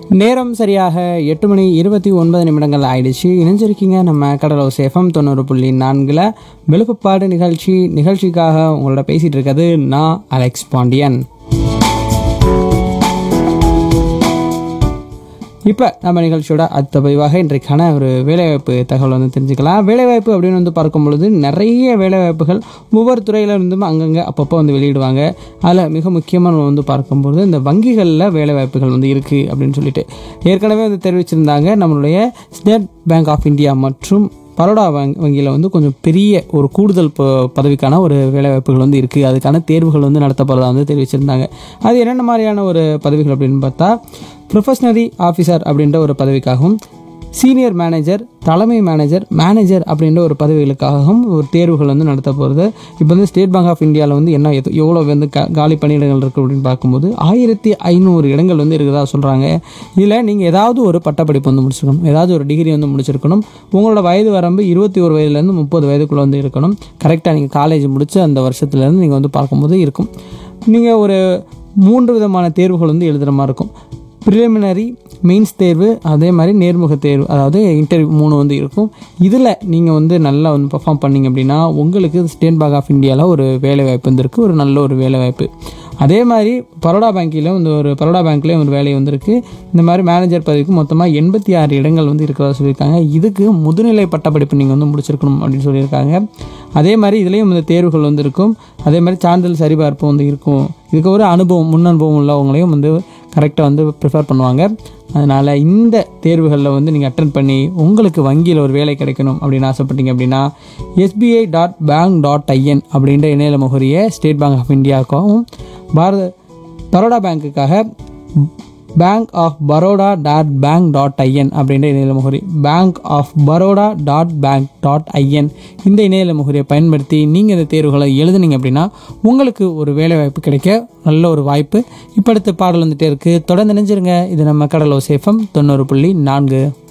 நேரம் சரியாக எட்டு மணி இருபத்தி ஒன்பது நிமிடங்கள் ஆயிடுச்சு இணைஞ்சிருக்கீங்க நம்ம கடலோ சேஃபம் தொண்ணூறு புள்ளி நான்கில் வெளுப்புப்பாடு நிகழ்ச்சி நிகழ்ச்சிக்காக உங்களோட பேசிகிட்டு இருக்கிறது நான் அலெக்ஸ் பாண்டியன் இப்போ நம்ம நிகழ்ச்சியோட அடுத்த பதிவாக இன்றைக்கான ஒரு வேலைவாய்ப்பு தகவல் வந்து தெரிஞ்சுக்கலாம் வேலைவாய்ப்பு அப்படின்னு வந்து பார்க்கும் பொழுது நிறைய வேலைவாய்ப்புகள் ஒவ்வொரு துறையில இருந்தும் அங்கங்கே அப்பப்போ வந்து வெளியிடுவாங்க அதில் மிக முக்கியமாக நம்ம வந்து பார்க்கும்பொழுது இந்த வங்கிகளில் வேலைவாய்ப்புகள் வந்து இருக்குது அப்படின்னு சொல்லிட்டு ஏற்கனவே வந்து தெரிவிச்சிருந்தாங்க நம்மளுடைய ஸ்டேட் பேங்க் ஆஃப் இந்தியா மற்றும் பரோடா வங்கி வங்கியில் வந்து கொஞ்சம் பெரிய ஒரு கூடுதல் ப பதவிக்கான ஒரு வேலைவாய்ப்புகள் வந்து இருக்குது அதுக்கான தேர்வுகள் வந்து நடத்தப்படுறதா வந்து தெரிவிச்சிருந்தாங்க அது என்னென்ன மாதிரியான ஒரு பதவிகள் அப்படின்னு பார்த்தா ப்ரொஃபஷனரி ஆஃபீஸர் அப்படின்ற ஒரு பதவிக்காகவும் சீனியர் மேனேஜர் தலைமை மேனேஜர் மேனேஜர் அப்படின்ற ஒரு பதவிகளுக்காகவும் ஒரு தேர்வுகள் வந்து நடத்த போகிறது இப்போ வந்து ஸ்டேட் பேங்க் ஆஃப் இந்தியாவில் வந்து என்ன எது- எவ்வளோ வந்து க காலி பணியிடங்கள் இருக்குது அப்படின்னு பார்க்கும்போது ஆயிரத்தி ஐநூறு இடங்கள் வந்து இருக்கிறதா சொல்கிறாங்க இதில் நீங்கள் ஏதாவது ஒரு பட்டப்படிப்பு வந்து முடிச்சிருக்கணும் ஏதாவது ஒரு டிகிரி வந்து முடிச்சிருக்கணும் உங்களோட வயது வரம்பு இருபத்தி ஒரு வயதுலேருந்து முப்பது வயதுக்குள்ளே வந்து இருக்கணும் கரெக்டாக நீங்கள் காலேஜ் முடிச்சு அந்த வருஷத்துலேருந்து நீங்கள் வந்து பார்க்கும்போது இருக்கும் நீங்கள் ஒரு மூன்று விதமான தேர்வுகள் வந்து எழுதுகிற மாதிரி இருக்கும் ப்ரிலிமினரி மெயின்ஸ் தேர்வு அதே மாதிரி நேர்முக தேர்வு அதாவது இன்டர்வியூ மூணு வந்து இருக்கும் இதில் நீங்கள் வந்து நல்லா வந்து பெர்ஃபார்ம் பண்ணீங்க அப்படின்னா உங்களுக்கு ஸ்டேட் பேங்க் ஆஃப் இந்தியாவில் ஒரு வேலை வாய்ப்பு வந்திருக்கு ஒரு நல்ல ஒரு வேலை வாய்ப்பு அதே மாதிரி பரோடா பேங்க்கில் வந்து ஒரு பரோடா பேங்க்லேயும் ஒரு வேலை வந்திருக்கு இந்த மாதிரி மேனேஜர் பதவிக்கு மொத்தமாக எண்பத்தி ஆறு இடங்கள் வந்து இருக்கிறதா சொல்லியிருக்காங்க இதுக்கு முதுநிலை பட்டப்படிப்பு நீங்கள் வந்து முடிச்சிருக்கணும் அப்படின்னு சொல்லியிருக்காங்க அதே மாதிரி இதுலேயும் இந்த தேர்வுகள் வந்து இருக்கும் அதே மாதிரி சான்றிதழ் சரிபார்ப்பு வந்து இருக்கும் இதுக்கு ஒரு அனுபவம் முன் அனுபவம் உள்ளவங்களையும் வந்து கரெக்டாக வந்து ப்ரிஃபர் பண்ணுவாங்க அதனால் இந்த தேர்வுகளில் வந்து நீங்கள் அட்டன் பண்ணி உங்களுக்கு வங்கியில் ஒரு வேலை கிடைக்கணும் அப்படின்னு ஆசைப்பட்டீங்க அப்படின்னா SBI dot bank dot IN அப்படின்ற இணையல முகரியை ஸ்டேட் பேங்க் ஆஃப் இந்தியாவுக்காகவும் பாரத பரோடா பேங்க்குக்காக Bank of Baroda dot bank dot IN அப்படின்ற இணையல முகவரி Bank of Baroda dot bank dot IN இந்த இணையல முகவரியை பயன்படுத்தி நீங்கள் இந்த தேர்வுகளை எழுதுனீங்க அப்படின்னா உங்களுக்கு ஒரு வேலை வாய்ப்பு கிடைக்க நல்ல ஒரு வாய்ப்பு இப்போ அடுத்த பாடல் வந்துட்டே இருக்குது தொடர்ந்து நினைஞ்சிருங்க இது நம்ம கடலோ சேஃபம் தொண்ணூறு புள்ளி நான்கு